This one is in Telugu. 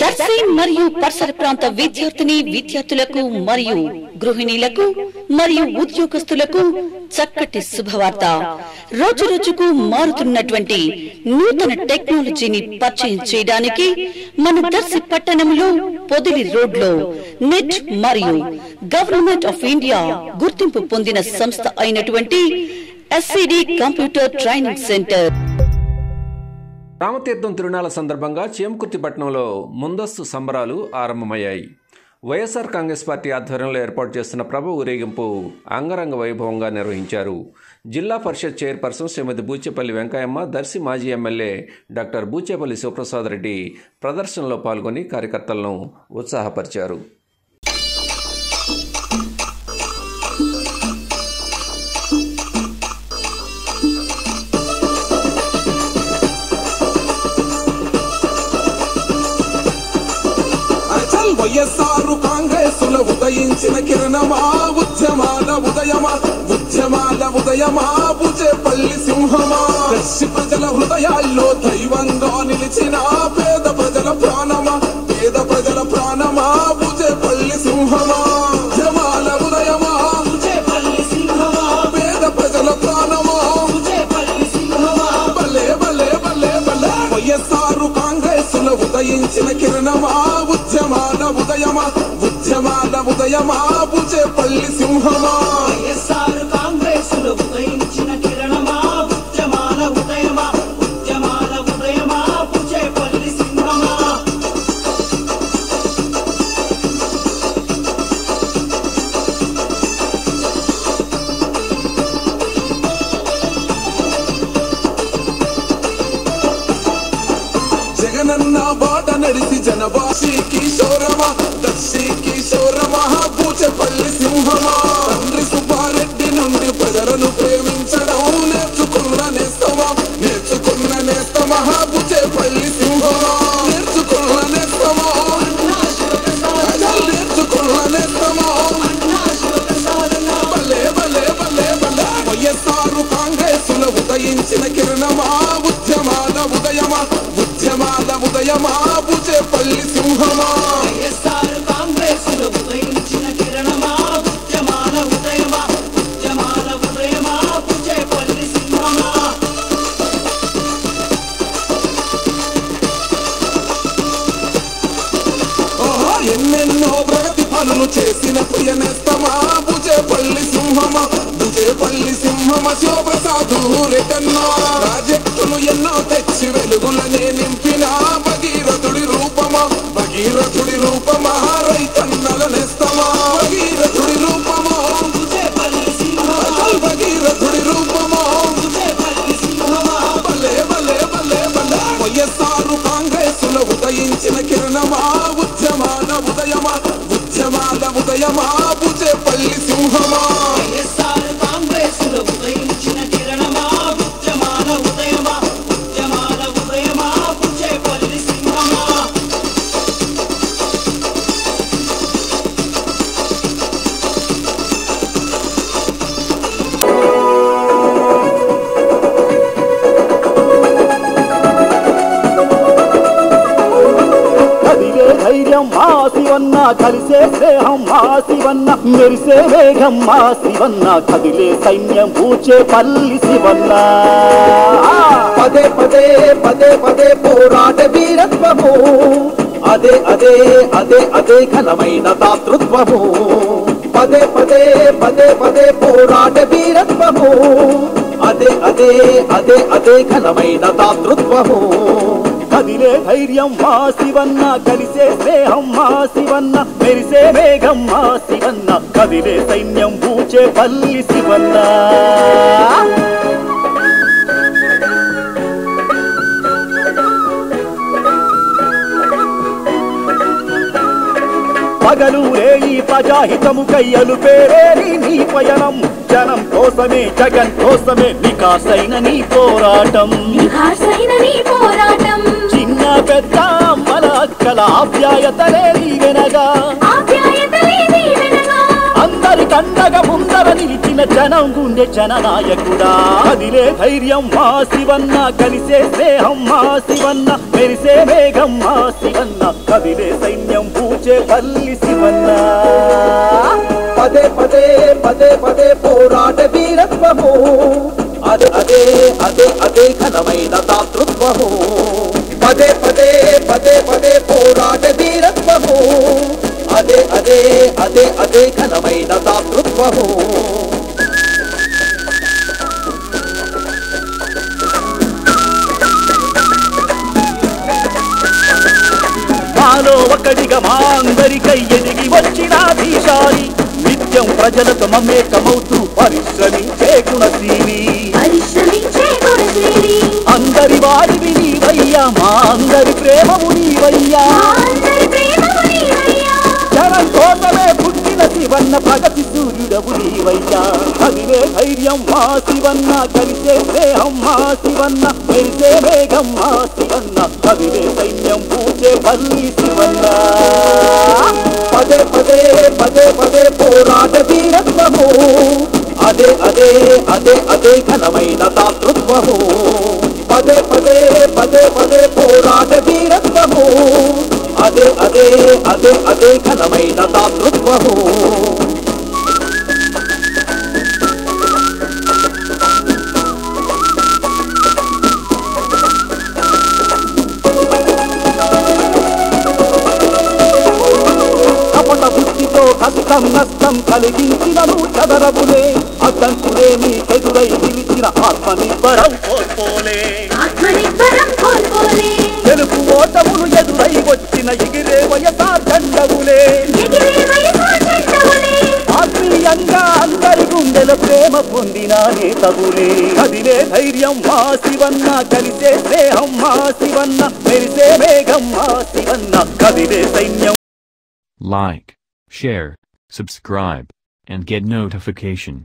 దర్శి మరియు పరిసర ప్రాంత విద్యార్థిని విద్యార్థులకు మరియు గృహిణీలకు మరియు ఉద్యోగస్తులకు చక్కటి శుభవార్త రోజు రోజుకు మారుతున్నటువంటి నూతన టెక్నాలజీని పరిచయం చేయడానికి మన దర్శి పట్టణంలో పొదిలి రోడ్లో నెట్ మరియు గవర్నమెంట్ ఆఫ్ ఇండియా గుర్తింపు పొందిన సంస్థ అయినటువంటి SCD computer training centre Ramatheertham తిరునాళ్ల సందర్భంగా చేమకుర్తిపట్నంలో ముందస్తు సంబరాలు ఆరంభమయ్యాయి వైఎస్ఆర్ కాంగ్రెస్ పార్టీ ఆధ్వర్యంలో ఏర్పాటు చేస్తున్న ప్రభు ఊరేగింపు అంగరంగ వైభవంగా నిర్వహించారు జిల్లా పరిషత్ చైర్పర్సన్ శ్రీమతి బూచేపల్లి వెంకయ్యమ్మ దర్శి మాజీ ఎమ్మెల్యే డాక్టర్ బూచేపల్లి శివప్రసాద్ రెడ్డి ప్రదర్శనలో పాల్గొని కార్యకర్తలను ఉత్సాహపరిచారు అచల్ వైఎస్ఆర్ కాంగ్రెస్ లో ఉదయించిన కిరణమా ఉద్యమాల ఉదయమా ఉద్యమాల ఉదయమా బుజేపల్లి సింహమా దర్శి ప్రజల హృదయాల్లో దైవంగా నిలిచిన పేద ప్రజల ప్రాణమా పేద ప్రజల ప్రాణమా బుజేపల్లి సింహమా ఉద్యమాల ఉదయమా పేద ప్రజల ప్రాణమా భలే భలే భలే భలే వైఎస్ఆర్ కాంగ్రెస్ లో ఉదయించిన కిరణమా ఉద్యమాల ఉదయమా ఉద్యమాల ఉదయమా బుజేపల్లి సింహమా వైఎస్ఆర్ కాంగ్రెస్ లో ఉదయించిన కిరణమా ఉద్యమాల ఉదయమా ఉద్యమాల ఉదయమా పుచేపల్లి సింహమా జగనన్న బాట నడిసి జనవాసి కిశోరమా దర్శి కిశోరమా బూచపల్లి సింహమా తండ్రి సుబ్బారెడ్డి నుండి ప్రజలను ప్రేమించడం నేర్చుకున్న నేస్తమా నేర్చుకున్న నేస్తమా బూచేపల్లి సింహమా నేర్చుకున్న నేస్తమా ప్రజలు నేర్చుకున్న నేస్తమా భలే భలే భలే భలే వైఎస్ఆర్ కాంగ్రెస్ లో ఉదయించిన కిరణమా ఉద్యమాల ఉదయమా ఉద్యమాల ఉదయమా బుజేపల్లి సింహమా వైఎస్ఆర్ కాంగ్రెస్ లో ఉదయించిన కిరణమా ఉద్యమాల ఉదయమా ఉద్యమాల ఉదయమా పుచేపల్లి సింహమా ఆహా, ఎన్నెన్నో ప్రగతి పనులు చేసిన ప్రియనేస్తమా బుజేపల్లి సింహమా బుజేపల్లి సింహమ శివప్రసాదు రెటన్నా ప్రాజెక్టులు ఎన్నో తెచ్చి వెలుగులనే నింపిన భగీరథుడి రూపమా భగీరథుడి రూపమా రైతన్నల నేస్తమా భగీరథుడి రూపమా పుచేపల్లి సింహమా అసలు భగీరథుడి రూపమా పుచేపల్లి సింహమా భలే భలే భలే భలే వైఎస్ఆర్ కాంగ్రెస్ లో ఉదయించిన కిరణమా ఉద్యమాల ఉదయమా ఉద్యమాల ఉదయమా బుజేపల్లి సింహమా వైఎస్ఆర్ కాంగ్రెస్ లో ఉదయించిన కిరణమా ఉద్యమాల ఉదయమా ఉద్యమాల ఉదయమా పుచేపల్లి సింహమా కదిలే ధైర్యం మా శివన్న కలిసే స్నేహం మా శివన్న మెరిసే వేగం మా శివన్న కదిలే సైన్యం పూచే పల్లి శివన్న పదే పదే పదే పదే పోరాట వీరత్వము అదే అదే అదే అదే ఘనమైన దాతృత్వము పదే పదే పదే పదే పోరాట వీరత్వము అదే అదే అదే అదే ఘనమైన దాతృత్వము కదిలే ధైర్యం మా శివన్న కలిసే స్నేహం మా శివన్న మెరిసే వేగం మా శివన్న కదిలే సైన్యం పూచే పల్లి శివన్న పగలు రేయి ప్రజాహితము కయ్యలు పేరేని నీ పయనం జనం కోసమే జగన్ కోసమే వికాసైన నీ పోరాటం నిహార్సైన నీ పోరాటం చిన్న పెద్ద అమ్మల అక్కల ఆప్యాయతలే నీ వెనగా ఆప్యాయతలే నీ వెనక అందరి కండగ ముందర నిలిచి పైన జనం గుండె జననాయకుడా కదిలే ధైర్యం మా శివన్న కలిసే స్నేహం మా శివన్న మెరిసే మేఘం మా శివన్న కదిలే సైన్యం పూచే పల్లి శివన్న పదే పదే పదే పదే పోరాట వీరత్వము అదే అదే అదే అదే ఘనమైన దాతృత్వము పదే పదే పదే పదే పోరాట వీరత్వము అదే అదే అదే అదే ఘనమైన దాతృత్వము మాలో ఒకడిగా మా అందరికై ఎదిగి వచ్చిన దీశాలి నిత్యం ప్రజలతో మమేకమవుతూ పరిశ్రమించే గుణశీలి పరిశ్రమించే గుణశీలి అందరి వాడివి నీవయ్యా మా అందరి ప్రేమము నీవయ్యా మా అందరి ప్రేమము నీవయ్యా జనం కోసమే పుట్టిన శివన్న ప్రగతి సూర్యుడవు నీవయ్యా కదిలే ధైర్యం మా శివన్న కలిసే స్నేహం మా శివన్న మెరిసే వేగం మా శివన్న కదిలే సైన్యం పూచే పల్లి శివన్న పదే పదే పదే పదే పోరాట వీరత్వము అదే అదే అదే అదే ఘనమైన దాతృత్వము పదే పదే పదే పదే పోరాట వీరత్వము అదే అదే అదే అదే ఘనమైన దాతృత్వము కపట బుద్ధితో కష్టం నష్టం కలిగించినను చదరబులే అడ్డంకులేమి ఎదురై నిలిచిన ఆత్మనిబ్బరం కోల్పోలే ఆత్మనిర్భరం కోల్పోలే గెలుపు ఓటములు ఎదురై వచ్చిన ఎగిరే వయసార్ దండవులే ఎగిరే వయసు చెట్టవులే ఆత్మీయంగా అందరి గుండెల ప్రేమ పొందిన నేతవులే కదిలే ధైర్యం మా శివన్న కలిసే స్నేహం మా శివన్న మెరిసే మేఘం మా శివన్న కదిలే సైన్యం Like, share, subscribe, and get notification.